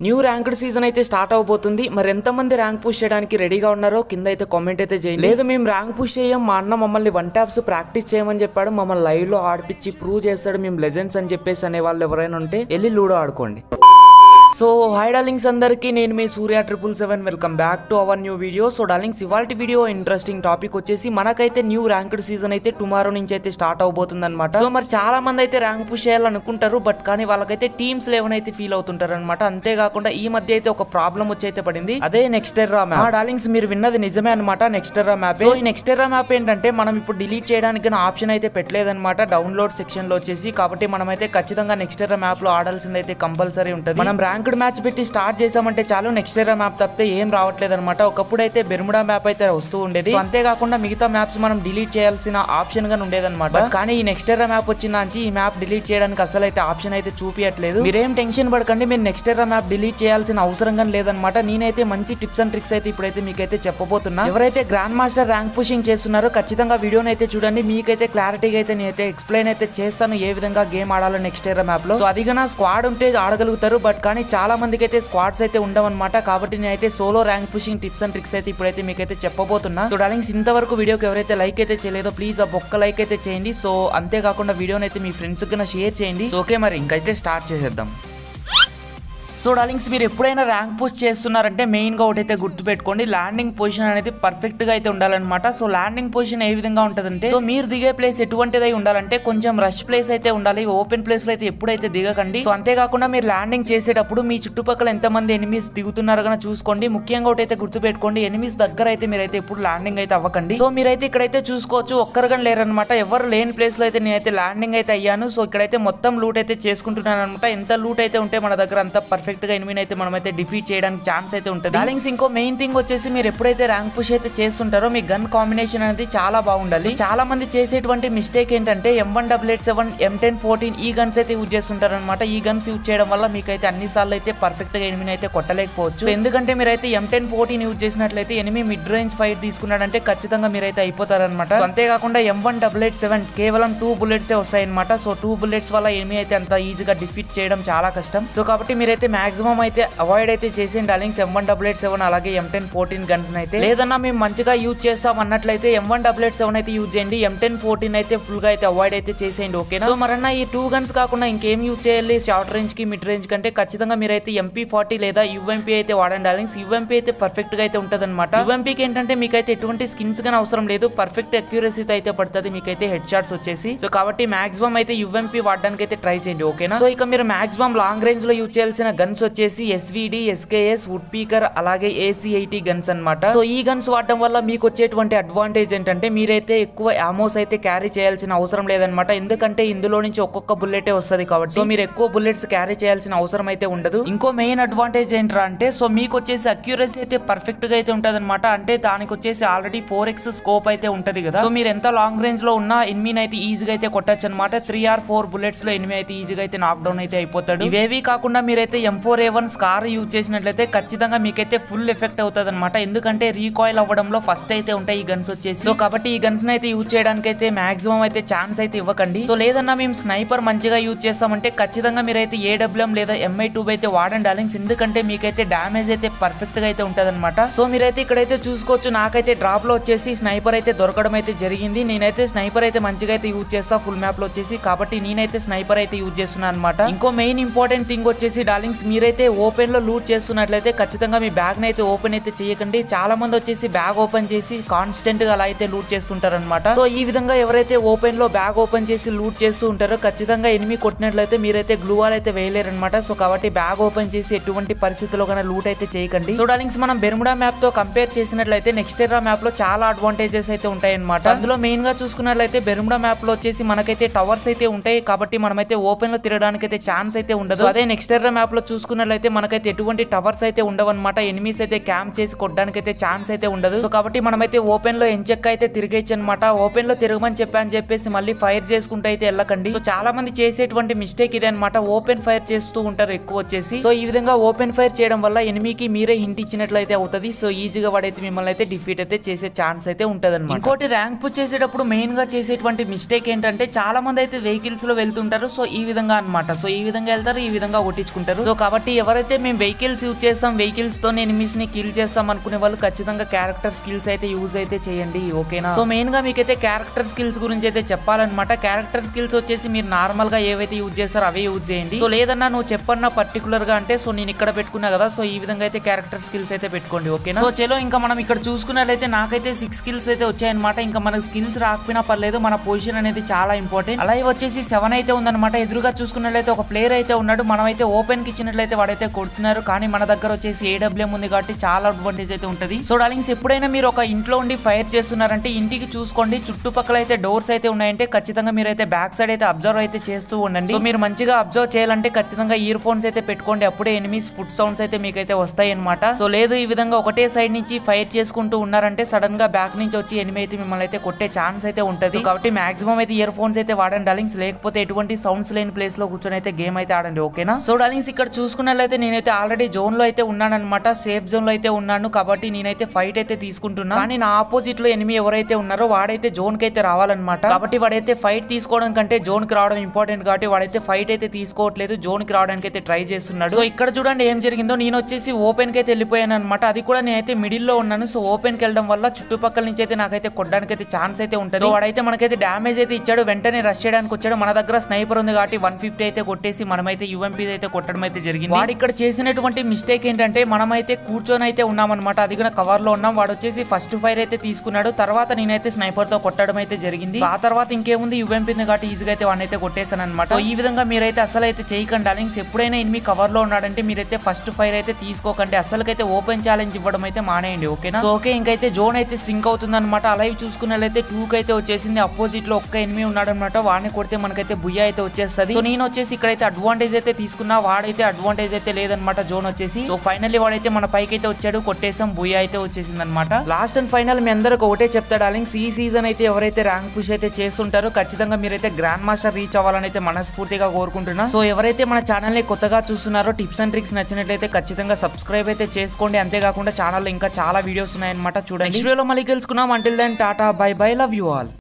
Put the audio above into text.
new ranked season అయితే start అవబోతుంది మరి ఎంతమంది ర్యాంక్ పుష్ చేయడానికి రెడీగా ఉన్నారో కింద అయితే కామెంట్ అయితే చేయండి లేదు మేము ర్యాంక్ పుష్ చేయం మా అన్న మమ్మల్ని వన్ ట్యాప్స్ ప్రాక్టీస్ చేయమని చెప్పాడు మమ్మల్ని లైవ్ లో ఆడిపించి ప్రూవ్ చేస్తాడు మేము లెజెండ్స్ అని చెప్పేసి అనే వాళ్ళు ఎవరైనా ఉంటే వెళ్ళి లూడో ఆడుకోండి సో హాయ్ డార్లింగ్స్ అందరికీ నేను మీ Surya triple seven welcome back to our new video so darlings ఇవాళ వీడియో ఇంట్రెస్టింగ్ టాపిక్ వచ్చేసి మనకైతే న్యూ ర్యాంక్డ్ సీజన్ అయితే టుమారో నుంచి అయితే స్టార్ట్ అవబోతుంది అనమాట సో మరి చాలా మంది అయితే ర్యాంక్ పుష్ చేయాలనుకుంటారు బట్ కానీ వాళ్ళకైతే టీమ్స్ లెవెన్ అయితే ఫీల్ అవుతుంటారు అనమాట అంతేకాకుండా ఈ మధ్య అయితే ఒక ప్రాబ్లం వచ్చి అయితే పడింది అదే నెక్స్ట్ ఎర్రా మ్యాప్ డార్లింగ్స్ మీరు విన్నది నిజమే అనమాట నెక్స్ట్ ఎర్రా మ్యాప్ సో ఈ నెక్స్ట్ ఎర్రా మ్యాప్ ఏంటంటే మనం ఇప్పుడు డిలీట్ చేయడానికి ఆప్షన్ అయితే పెట్టలేదన్నమాట డౌన్లోడ్ సెక్షన్ లో వచ్చేసి కాబట్టి మనమైతే ఖచ్చితంగా నెక్స్ట్ ఎర్రా మ్యాప్ లో ఆడాల్సింది అయితే కంపల్సరీ ఉంటుంది మనం ర్యాంక్డ్ మ్యాచ్ పెట్టి స్టార్ట్ చేసామంటే చాలు నెక్స్ట్ ఎర్రా మ్యాప్ తప్పితే ఏం రావట్లేదు అనమాట ఒకప్పుడు అయితే బెర్ముడా మ్యాప్ అయితే వస్తూ ఉండేది సో అంతేకాకుండా మిగతా మ్యాప్స్ మనం డిలీట్ చేయాల్సిన ఆప్షన్ గా ఉండేదన్నమాట కానీ ఈ నెక్స్ట్ ఎర్రా మ్యాప్ వచ్చిందాంచి ఈ మ్యాప్ డిలీట్ చేయడానికి అసలు అయితే ఆప్షన్ అయితే చూపించట్లేదు మీరేం టెన్షన్ పడకండి మీరు నెక్స్ట్ ఎర్రా మ్యాప్ డిలీట్ చేయాల్సిన అవసరం కానీ లేదనమాట నేనైతే మంచి టిప్స్ అండ్ ట్రిక్స్ అయితే ఇప్పుడైతే మీకైతే చెప్పబోతున్నా ఎవరైతే గ్రాండ్ మాస్టర్ ర్యాంక్ పుషింగ్ చేస్తున్నారో ఖచ్చితంగా వీడియోని అయితే చూడండి మీకైతే క్లారిటీగా అయితే నేనైతే ఎక్స్ప్లెయిన్ అయితే చేస్తాను ఏ విధంగా గేమ్ ఆడాలో నెక్స్ట్ ఎర్రా మ్యాప్ లో సో అదిగా నా స్క్వాడ్ ఉంటే ఆడగలుగుతారు బట్ కానీ చాలా మందికి అయితే స్క్వాడ్స్ అయితే ఉండవన్నమాట కాబట్టి నేనైతే solo rank pushing tips and tricks అయితే ఇప్పుడైతే మీకైతే చెప్పబోతున్నా సో డార్లింగ్స్ ఇంతవరకు వీడియోకి ఎవరైతే లైక్ అయితే చేయలేదో ప్లీజ్ ఆ ఒక్క లైక్ అయితే చేయండి సో అంతేకాకుండా వీడియోని అయితే మీ ఫ్రెండ్స్ కి షేర్ చేయండి సో ఓకే మరి ఇంకైతే స్టార్ట్ చేసేద్దాం సో డార్లింగ్స్ మీరు ఎప్పుడైనా ర్యాంక్ పుష్ చేస్తున్నారంటే మెయిన్ గా ఒకటైతే గుర్తుపెట్టుకోండి ల్యాండింగ్ పొజిషన్ అనేది పర్ఫెక్ట్ గా అయితే ఉండాలన్నమాట సో ల్యాండింగ్ పొజిషన్ ఏ విధంగా ఉంటదంటే సో మీరు దిగే ప్లేస్ ఎటువంటిదై ఉండాలంటే కొంచెం రష్ ప్లేస్ అయితే ఉండాలి ఓపెన్ ప్లేస్ లో అయితే ఎప్పుడైతే దిగకండి సో అంతేకాకుండా మీరు ల్యాండింగ్ చేసేటప్పుడు మీ చుట్టుపక్కల ఎంతమంది ఎనిమిస్ దిగుతున్నారో కానీ చూసుకోండి ముఖ్యంగా ఒకటైతే గుర్తుపెట్టుకోండి ఎనిమిస్ దగ్గర అయితే మీరైతే ఎప్పుడు ల్యాండింగ్ అయితే అవ్వకండి సో మీరైతే ఇక్కడైతే చూసుకోవచ్చు ఒక్కరు కానీ లేరనమాట ఎవరు లేని ప్లేస్ లో అయితే నేనైతే ల్యాండింగ్ అయితే అయ్యాను సో ఇక్కడైతే మొత్తం లూట్ అయితే చేసుకుంటున్నాను అనమాట ఎంత లూట్ అయితే ఉంటే మన దగ్గర అంత పర్ఫెక్ట్ గా ఎనిమిని అయితే మనమైతే డిఫీట్ చేయడానికి ఛాన్స్ అయితే ఉంటుంది డార్లింగ్స్ ఇంకో మెయిన్ థింగ్ వచ్చేసి మీరు ఎప్పుడైతే ర్యాంక్ పుష్ అయితే చేస్తుంటారో మీ గన్ కాంబినేషన్ అనేది చాలా బాగుండాలి చాలా మంది చేసేటువంటి మిస్టేక్ ఏంటంటే M one double eight seven M ten fourteen ఈ గన్స్ అయితే యూజ్ చేస్తుంటారు అనమాట ఈ గన్స్ యూజ్ చేయడం వల్ల మీకైతే అన్ని సార్లు అయితే పర్ఫెక్ట్ గా ఎనిమిని అయితే కొట్టలేకపోవచ్చు So, ఎందుకంటే మీరైతే ఎం టెన్ ఫోర్టీన్ యూజ్ చేసినట్లయితే ఎనిమి మిడ్ రేంజ్ ఫైట్ తీసుకున్నాడంటే ఖచ్చితంగా మీరైతే అయిపోతారనమాట సో అంతేకాకుండా M one double eight seven కేవలం టూ బుల్లెట్స్ వస్తాయి అనమాట సో టూ బుల్లెట్స్ వల్ల ఎనిమి అయితే అంత ఈజీగా డిఫీట్ చేయడం చాలా కష్టం సో కాబట్టి మీరైతే మాక్సిమం అయితే అవాయిడ్ అయితే చేసేయండి darlings M one double eight seven అలాగే ఎం టెన్ ఫోర్టీన్ గన్స్ అయితే లేదన్నా మేము మంచిగా యూజ్ చేస్తాం అన్నట్లయితే M one double eight seven అయితే యూజ్ చేయండి ఎం టెన్ ఫోర్టీన్ అయితే ఫుల్ గా అయితే అవాయిడ్ అయితే చేసేయండి ఓకేనా సో మరన్నా ఈ టూ గన్స్ కాకుండా ఇంకేం యూజ్ చేయాలి షార్ట్ రేంజ్ కి మిడ్ రేంజ్ కంటే ఖచ్చితంగా మీరైతే ఎంపీ ఫార్టీ లేదా యుఎంపీ అయితే వాడండి డార్లింగ్స్ యుఎంపీ అయితే పర్ఫెక్ట్ గా అయితే ఉంటది అనమాట యుఎంపీకి ఏంటంటే మీకైతే ఎటువంటి స్కిన్స్ గానీ అవసరం లేదు పర్ఫెక్ట్ అక్యూరసీ అయితే పడుతుంది మీకైతే హెడ్ షాట్స్ వచ్చేసి సో కాబట్టి మాక్సిమం అయితే యుఎంపీ వాడడానికి అయితే ట్రై చేయండి ఓకేనా సో ఇక మీరు మాక్సిమం లాంగ్ రేంజ్ లో యూజ్ చేయాల్సిన గన్స్ వచ్చేసి ఎస్విడి ఎస్కేఎస్ వుడ్ పీకర్ అలాగే ఏసీ ఎయిటీ గన్స్ అన్నమాట సో ఈ గన్స్ వాడడం వల్ల మీకు వచ్చేటువంటి అడ్వాంటేజ్ ఏంటంటే మీరైతే ఎక్కువ అమోస్ అయితే క్యారీ చేయాల్సిన అవసరం లేదనమాట ఎందుకంటే ఇందులో నుంచి ఒక్కొక్క బుల్లెట్ వస్తుంది కాబట్టి సో మీరు ఎక్కువ బుల్లెట్స్ క్యారీ చేయాల్సిన అవసరం అయితే ఉండదు ఇంకో మెయిన్ అడ్వాంటేజ్ ఏంట్రా అంటే సో మీకు వచ్చేసి అక్యూరసీ అయితే పర్ఫెక్ట్ గా అయితే ఉంటది అంటే దానికి వచ్చేసి ఆల్రెడీ ఫోర్ ఎక్స్ స్కోప్ అయితే ఉంటది కదా సో మీరు ఎంత లాంగ్ రేంజ్ లో ఉన్నా ఎనిమిని అయితే ఈజీగా అయితే కొట్టచ్చు అనమాట త్రీ ఆర్ ఫోర్ బుల్లెట్స్ లో ఎనిమిది అయితే ఈజీగా అయితే నాక్ డౌన్ అయితే అయిపోతాడు ఇవేవి కాకుండా మీరైతే M four A one SCAR use చేసినట్లయితే ఖచ్చితంగా మీకైతే ఫుల్ ఎఫెక్ట్ అవుతుంది అనమాట ఎందుకంటే రీకాయిల్ అవ్వడంలో ఫస్ట్ అయితే ఉంటాయి ఈ గన్స్ వచ్చేసి సో కాబట్టి ఈ గన్స్ అయితే యూజ్ చేయడానికి అయితే మాక్సిమం అయితే ఛాన్స్ అయితే ఇవ్వకండి సో లేదన్నా మేము స్నైపర్ మంచిగా యూజ్ చేస్తామంటే ఖచ్చితంగా మీరైతే ఏడబ్ల్యూఎం లేదా ఎంఐ టూబ్ అయితే వాడండి డార్లింగ్స్ ఎందుకంటే మీకైతే డ్యామేజ్ అయితే పర్ఫెక్ట్ గా అయితే ఉంటది సో మీరైతే ఇక్కడైతే చూసుకోవచ్చు నాకైతే డ్రాప్ లో వచ్చేసి స్నైపర్ అయితే దొరకడం అయితే జరిగింది నేనైతే స్నైపర్ అయితే మంచిగా అయితే యూజ్ చేస్తా ఫుల్ మ్యాప్ లో వచ్చేసి కాబట్టి నేనైతే స్నైపర్ అయితే యూజ్ చేస్తున్నాను అనమాట ఇంకో మెయిన్ ఇంపార్టెంట్ థింగ్ వచ్చేసి డార్లింగ్స్ మీరైతే ఓపెన్ లో లూట్ చేస్తున్నట్లయితే ఖచ్చితంగా మీ బ్యాగ్ ని అయితే ఓపెన్ అయితే చేయకండి చాలా మంది వచ్చేసి బ్యాగ్ ఓపెన్ చేసి కాన్స్టెంట్ గా అలా అయితే లూట్ చేస్తుంటారు అనమాట సో ఈ విధంగా ఎవరైతే ఓపెన్ లో బ్యాగ్ ఓపెన్ చేసి లూట్ చేస్తూ ఉంటారో ఖచ్చితంగా ఎనిమి కొట్టినట్లయితే మీరైతే గ్లూవాల్ అయితే వేయలేరు అనమాట సో కాబట్టి బ్యాగ్ ఓపెన్ చేసి ఎటువంటి పరిస్థితుల్లో కన్నా లూట్ అయితే చేయకండి సో డార్లింగ్స్ మనం బెర్ముడా మ్యాప్ తో కంపేర్ చేసినట్లయితే నెక్స్ట్ ఎరా మ్యాప్ లో చాలా అడ్వాంటేజెస్ అయితే ఉంటాయి అనమాట అందులో మెయిన్ గా చూసుకున్నట్లయితే బెర్ముడా మ్యాప్ లో వచ్చేసి మనకైతే టవర్స్ అయితే ఉంటాయి కాబట్టి మనమైతే ఓపెన్ లో తిరగడానికి అయితే ఛాన్స్ అయితే ఉండదు అదే నెక్స్ట్ ఎరా మ్యాప్ లో చూసుకున్నట్లయితే మనకైతే ఎటువంటి టవర్స్ అయితే ఉండవన్నమాట ఎనిమిస్ అయితే క్యాంప్ చేసి కొట్టడానికి అయితే ఛాన్స్ అయితే ఉండదు సో కాబట్టి మనమైతే ఓపెన్ లో ఎంచెక్ అయితే తిరిగేచ్చు అనమాట ఓపెన్ లో తిరగమని చెప్పని చెప్పేసి మళ్ళీ ఫైర్ చేసుకుంటూ అయితే వెళ్ళకండి సో చాలా మంది చేసేటువంటి మిస్టేక్ ఇదే అనమాట ఓపెన్ ఫైర్ చేస్తూ ఉంటారు ఎక్కువ వచ్చేసి సో ఈ విధంగా ఓపెన్ ఫైర్ చేయడం వల్ల ఎనిమికి మీరే హింట్ ఇచ్చినట్లయితే అవుతుంది సో ఈజీగా వాడైతే మిమ్మల్ని అయితే డిఫీట్ అయితే చేసే ఛాన్స్ అయితే ఉంటది ఇంకోటి ర్యాంక్ పుష్ చేసేటప్పుడు మెయిన్ గా చేసేటువంటి మిస్టేక్ ఏంటంటే చాలా మంది అయితే వెహికల్స్ లో వెళ్తుంటారు సో ఈ విధంగా అన్నమాట సో ఈ విధంగా వెళ్తారు ఈ విధంగా కొట్టించుకుంటారు సో కాబట్టి ఎవరైతే మేము వెహికల్స్ యూజ్ చేస్తాం వెహికల్స్ తో ఎనిమిస్ ని కిల్ చేస్తాం అనుకునే వాళ్ళు ఖచ్చితంగా క్యారెక్టర్ స్కిల్స్ అయితే యూజ్ అయితే చేయండి ఓకేనా సో మెయిన్ గా మీకైతే క్యారెక్టర్ స్కిల్స్ గురించి అయితే చెప్పాలన్నమాట క్యారెక్టర్ స్కిల్స్ వచ్చేసి మీరు నార్మల్ గా ఏవైతే యూజ్ చేస్తారో అవే యూజ్ చేయండి సో లేదన్నా నువ్వు చెప్పన్నా పర్టికులర్ గా అంటే సో నేను ఇక్కడ పెట్టుకున్నా కదా సో ఈ విధంగా అయితే క్యారెక్టర్ స్కిల్స్ అయితే పెట్టుకోండి ఓకేనా సో చలో ఇంకా మనం ఇక్కడ చూసుకున్నట్లయితే నాకైతే సిక్స్ స్కిల్స్ అయితే వచ్చాయన్నమాట ఇంకా మనకు స్కిల్స్ రాకపోయినా పర్లేదు మన పొజిషన్ అనేది చాలా ఇంపార్టెంట్ అలాగే వచ్చేసి సెవెన్ అయితే ఉందన్నమాట ఎదురుగా చూసుకున్నట్లయితే ఒక ప్లేయర్ అయితే ఉన్నాడు మనం అయితే ఓపెన్ కి ఇచ్చినట్లయితే వాడైతే కొడుతున్నారు కానీ మన దగ్గర వచ్చేసి ఏడబ్ల్యూఎం ఉంది కాబట్టి చాలా అడ్వాంటేజ్ అయితే ఉంటుంది సో డార్లింగ్స్ ఎప్పుడైనా మీరు ఒక ఇంట్లో ఉండి ఫైర్ చేస్తున్నారంటే ఇంటికి చూసుకోండి చుట్టుపక్కల అయితే డోర్స్ అయితే ఉన్నాయంటే ఖచ్చితంగా మీరు అయితే బ్యాక్ సైడ్ అయితే అబ్జర్వ్ అయితే చేస్తూ ఉండండి సో మీరు మంచిగా అబ్జర్వ్ చేయాలంటే ఖచ్చితంగా ఇయర్ ఫోన్స్ అయితే పెట్టుకోండి అప్పుడే ఎనిమిస్ ఫుడ్ సౌండ్స్ అయితే మీకైతే వస్తాయి అనమాట సో లేదు ఈ విధంగా ఒకటే సైడ్ నుంచి ఫైర్ చేసుకుంటూ ఉన్నారంటే సడన్ గా బ్యాక్ నుంచి వచ్చి ఎనిమి అయితే మిమ్మల్ని అయితే కొట్టే ఛాన్స్ అయితే ఉంటుంది కాబట్టి మాక్సిమం అయితే ఇయర్ ఫోన్స్ అయితే వాడండి డార్లింగ్స్ లేకపోతే ఎటువంటి సౌండ్స్ లేని ప్లేస్ లో కూర్చొని అయితే గేమ్ అయితే ఆడండి ఓకేనా సో డార్లింగ్స్ ఇక్కడ చూసుకున్నట్లయితే నేనైతే ఆల్రెడీ జోన్ లో అయితే ఉన్నాను అనమాట సేఫ్ జోన్ లో అయితే ఉన్నాను కాబట్టి నేనైతే ఫైట్ అయితే తీసుకుంటున్నా కానీ నా ఆపోజిట్ లో ఎనిమి ఎవరైతే ఉన్నారో వాడైతే జోన్ కి అయితే రావాలన్నమాట కాబట్టి వాడైతే ఫైట్ తీసుకోవడం కంటే జోన్ కి రావడం ఇంపార్టెంట్ కాబట్టి వాడైతే ఫైట్ అయితే తీసుకోవట్లేదు జోన్ కి రావడానికి అయితే ట్రై చేస్తున్నాడు సో ఇక్కడ చూడండి ఏం జరిగిందో నేను వచ్చేసి ఓపెన్ కి అయితే వెళ్ళిపోయాను అనమాట అది కూడా నేనైతే మిడిల్ లో ఉన్నాను సో ఓపెన్ కి వెళ్ళడం వల్ల చుట్టుపక్కల నుంచి అయితే నాకైతే కొట్టడానికి అయితే ఛాన్స్ అయితే ఉంటుంది సో వాడైతే మనకైతే డ్యామేజ్ అయితే ఇచ్చాడు వెంటనే రష్ చేయడానికి వచ్చాడు మన దగ్గర స్నైపర్ ఉంది కాబట్టి వన్ ఫిఫ్టీ అయితే కొట్టేసి మనమైతే యూఎంపీ అయితే కొట్టడం అయితే జరిగింది వాడు ఇక్కడ చేసినటువంటి మిస్టేక్ ఏంటంటే మనమైతే కూర్చొని అయితే ఉన్నామన్నమాట అది కూడా కవర్ లో ఉన్నాం వాడు వచ్చేసి ఫస్ట్ ఫైర్ అయితే తీసుకున్నాడు తర్వాత నేనైతే స్నైపర్ తో కొట్టడం అయితే జరిగింది ఆ తర్వాత ఇంకేముంది యూఎంపీ ఉంది కాబట్టి ఈజీగా అయితే వాడిని అయితే కొట్టేశాను అనమాట సో ఈ విధంగా మీరైతే అసలు అయితే చేయకండి డార్లింగ్స్ ఎప్పుడైనా ఎనిమి కవర్ లో ఉన్నాడంటే మీరైతే ఫస్ట్ ఫైర్ అయితే తీసుకోకండి అసలుకైతే ఓపెన్ ఛాలెంజ్ ఇవ్వడం అయితే మానేయండి ఓకేనా సో ఓకే ఇంకైతే జోన్ అయితే స్ట్రింక్ అవుతుంది అనమాట అలాగే చూసుకున్నట్లయితే టూ కి అయితే వచ్చేసింది అపోజిట్ లో ఒక్క ఎనిమి ఉన్నాడు అనమాట వాడిని కొడితే మనకైతే బుయ్య అయితే వచ్చేస్తుంది సో నేను వచ్చేసి ఇక్కడైతే అడ్వాంటేజ్ అయితే తీసుకున్నా వాడైతే అడ్వాంటేజ్ అయితే లేదనమాట జోన్ వచ్చేసి సో ఫైనల్లీ వాడైతే మన పైకి అయితే వచ్చాడు కొట్టేసాం బుయ్య అయితే వచ్చేసింది అనమాట లాస్ట్ అండ్ ఫైనల్ మీ అందరికి ఒకటే చెప్తా డార్లింగ్స్ ఈ సీజన్ అయితే ఎవరైతే ర్యాంక్ పుష్ అయితే చేస్తుంటారో ఖచ్చితంగా మీరైతే గ్రాండ్ మాస్టర్ రీచ్ అవ్వాలని అయితే మనస్ఫూర్తిగా కోరుకుంటున్నా సో ఎవరైతే మన ఛానల్ ని కొత్తగా చూస్తున్నారో టిప్స్ అండ్ ట్రిక్స్ నచ్చినట్లయితే ఖచ్చితంగా సబ్స్క్రైబ్ అయితే చేసుకోండి అంతేకాకుండా ఛానల్ ఇంకా చాలా వీడియోస్ ఉన్నాయన్నమాట చూడండి నెక్స్ట్ వీడియోలో మళ్ళీ కలుసుకున్నాం until then tata bye bye love you all